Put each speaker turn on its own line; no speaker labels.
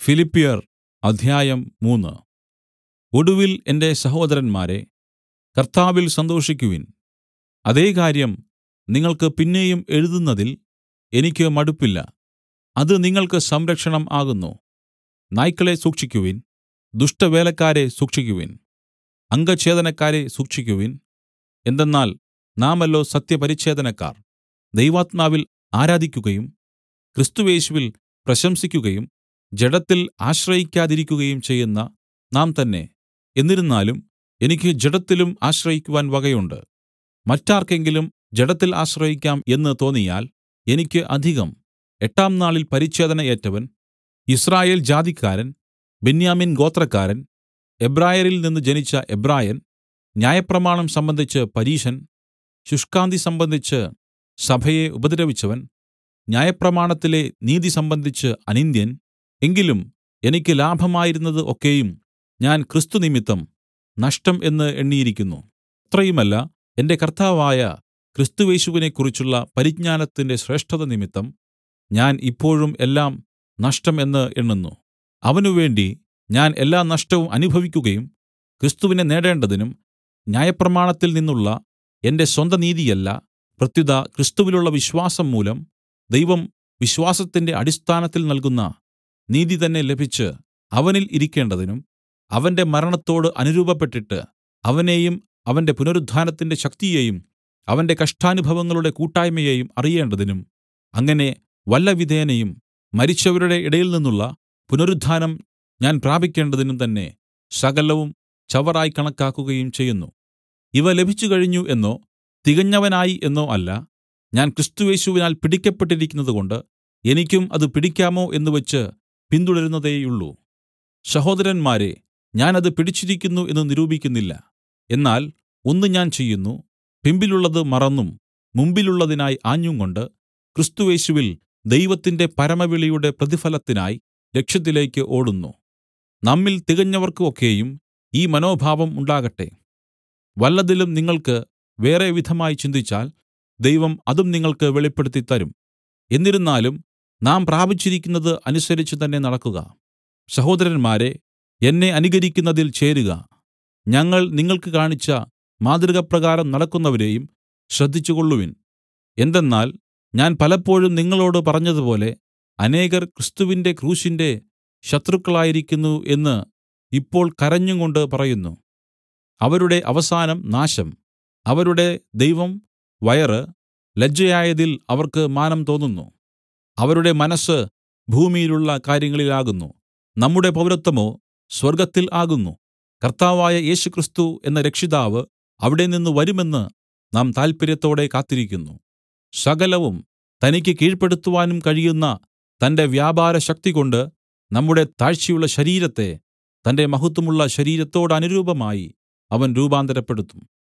ഫിലിപ്പിയർ അധ്യായം മൂന്ന് ഒടുവിൽ എന്റെ സഹോദരന്മാരേ കർത്താവിൽ സന്തോഷിക്കുവിൻ അതേ കാര്യം നിങ്ങൾക്ക് പിന്നെയും എഴുതുന്നതിൽ എനിക്ക് മടുപ്പില്ല അത് നിങ്ങൾക്ക് സംരക്ഷണം ആകുന്നു നായ്ക്കളെ സൂക്ഷിക്കുവിൻ ദുഷ്ടവേലക്കാരെ സൂക്ഷിക്കുവിൻ അംഗഛേദനക്കാരെ സൂക്ഷിക്കുവിൻ എന്തെന്നാൽ നാമല്ലോ സത്യപരിച്ഛേദനക്കാർ ദൈവാത്മാവിൽ ആരാധിക്കുകയും ക്രിസ്തുയേശുവിൽ പ്രശംസിക്കുകയും ജഡത്തിൽ ആശ്രയിക്കാതിരിക്കുകയും ചെയ്യുന്ന നാം തന്നെ എന്നിരുന്നാലും എനിക്ക് ജഡത്തിലും ആശ്രയിക്കുവാൻ വകയുണ്ട് മറ്റാർക്കെങ്കിലും ജഡത്തിൽ ആശ്രയിക്കാം എന്ന് തോന്നിയാൽ എനിക്ക് അധികം എട്ടാം നാളിൽ പരിച്ഛേദന ഏറ്റവൻ യിസ്രായേൽ ജാതിക്കാരൻ ബെന്യാമിൻ ഗോത്രക്കാരൻ എബ്രായരിൽ നിന്ന് ജനിച്ച എബ്രായൻ ന്യായപ്രമാണം സംബന്ധിച്ച് പരീശൻ ശുഷ്കാന്തി സംബന്ധിച്ച് സഭയെ ഉപദ്രവിച്ചവൻ ന്യായപ്രമാണത്തിലെ നീതി സംബന്ധിച്ച് അനിന്ദ്യൻ എങ്കിലും എനിക്ക് ലാഭമായിരുന്നത് ഒക്കെയും ഞാൻ ക്രിസ്തു നിമിത്തം നഷ്ടം എന്ന് എണ്ണിയിരിക്കുന്നു അത്രയുമല്ല എന്റെ കർത്താവായ ക്രിസ്തുയേശുവിനെക്കുറിച്ചുള്ള പരിജ്ഞാനത്തിന്റെ ശ്രേഷ്ഠത നിമിത്തം ഞാൻ ഇപ്പോഴും എല്ലാം നഷ്ടം എന്ന് എണ്ണുന്നു അവനുവേണ്ടി ഞാൻ എല്ലാ നഷ്ടവും അനുഭവിക്കുകയും ക്രിസ്തുവിനെ നേടേണ്ടതിനും ന്യായപ്രമാണത്തിൽ നിന്നുള്ള എന്റെ സ്വന്ത നീതിയല്ല പ്രത്യുത ക്രിസ്തുവിലുള്ള വിശ്വാസം മൂലം ദൈവം വിശ്വാസത്തിന്റെ അടിസ്ഥാനത്തിൽ നൽകുന്ന നീതി തന്നെ ലഭിച്ച് അവനിൽ ഇരിക്കേണ്ടതിനും അവന്റെ മരണത്തോട് അനുരൂപപ്പെട്ടിട്ട് അവനെയും അവന്റെ പുനരുത്ഥാനത്തിന്റെ ശക്തിയെയും അവന്റെ കഷ്ടാനുഭവങ്ങളുടെ കൂട്ടായ്മയെയും അറിയേണ്ടതിനും അങ്ങനെ വല്ലവിധേനയും മരിച്ചവരുടെ ഇടയിൽ നിന്നുള്ള പുനരുത്ഥാനം ഞാൻ പ്രാപിക്കേണ്ടതിനും തന്നെ സകലവും ചവറായി കണക്കാക്കുകയും ചെയ്യുന്നു ഇവ ലഭിച്ചുകഴിഞ്ഞു എന്നോ തികഞ്ഞവനായി എന്നോ അല്ല ഞാൻ ക്രിസ്തുയേശുവിനാൽ പിടിക്കപ്പെട്ടിരിക്കുന്നതുകൊണ്ട് എനിക്കും അത് പിടിക്കാമോ എന്ന് വെച്ച് പിന്തുടരുന്നതേയുള്ളൂ സഹോദരന്മാരെ ഞാൻ അത് പിടിച്ചിരിക്കുന്നു എന്ന് നിരൂപിക്കുന്നില്ല എന്നാൽ ഒന്ന് ഞാൻ ചെയ്യുന്നു പിമ്പിലുള്ളത് മറന്നും മുമ്പിലുള്ളതിനായി ആഞ്ഞുംകൊണ്ട് ക്രിസ്തുയേശുവിൽ ദൈവത്തിന്റെ പരമവിളിയുടെ പ്രതിഫലത്തിനായി ലക്ഷ്യത്തിലേക്ക് ഓടുന്നു നമ്മിൽ തികഞ്ഞവർക്ക് ഒക്കെയും ഈ മനോഭാവം ഉണ്ടാകട്ടെ വല്ലതിലും നിങ്ങൾക്ക് വേറെ വിധമായി ചിന്തിച്ചാൽ ദൈവം അതും നിങ്ങൾക്ക് വെളിപ്പെടുത്തിത്തരും എന്നിരുന്നാലും നാം പ്രാപിച്ചിരിക്കുന്നത് അനുസരിച്ച് തന്നെ നടക്കുക സഹോദരന്മാരെ എന്നെ അനുകരിക്കുന്നതിൽ ചേരുക ഞങ്ങൾ നിങ്ങൾക്ക് കാണിച്ച മാതൃകപ്രകാരം നടക്കുന്നവരെയും ശ്രദ്ധിച്ചുകൊള്ളുവിൻ എന്തെന്നാൽ ഞാൻ പലപ്പോഴും നിങ്ങളോട് പറഞ്ഞതുപോലെ അനേകർ ക്രിസ്തുവിന്റെ ക്രൂശിന്റെ ശത്രുക്കളായിരിക്കുന്നു എന്ന് ഇപ്പോൾ കരഞ്ഞുകൊണ്ട് പറയുന്നു അവരുടെ അവസാനം നാശം അവരുടെ ദൈവം വയറ് ലജ്ജയായതിൽ അവർക്ക് മാനം തോന്നുന്നു അവരുടെ മനസ്സ് ഭൂമിയിലുള്ള കാര്യങ്ങളിലാകുന്നു നമ്മുടെ പൗരത്വമോ സ്വർഗ്ഗത്തിൽ ആകുന്നു കർത്താവായ യേശുക്രിസ്തു എന്ന രക്ഷിതാവ് അവിടെ നിന്ന് വരുമെന്ന് നാം താല്പര്യത്തോടെ കാത്തിരിക്കുന്നു സകലവും തനിക്ക് കീഴ്പ്പെടുത്തുവാനും കഴിയുന്ന തന്റെ വ്യാപാര ശക്തികൊണ്ട് നമ്മുടെ താഴ്ചയുള്ള ശരീരത്തെ തന്റെ മഹത്വമുള്ള ശരീരത്തോടനുരൂപമായി അവൻ രൂപാന്തരപ്പെടുത്തും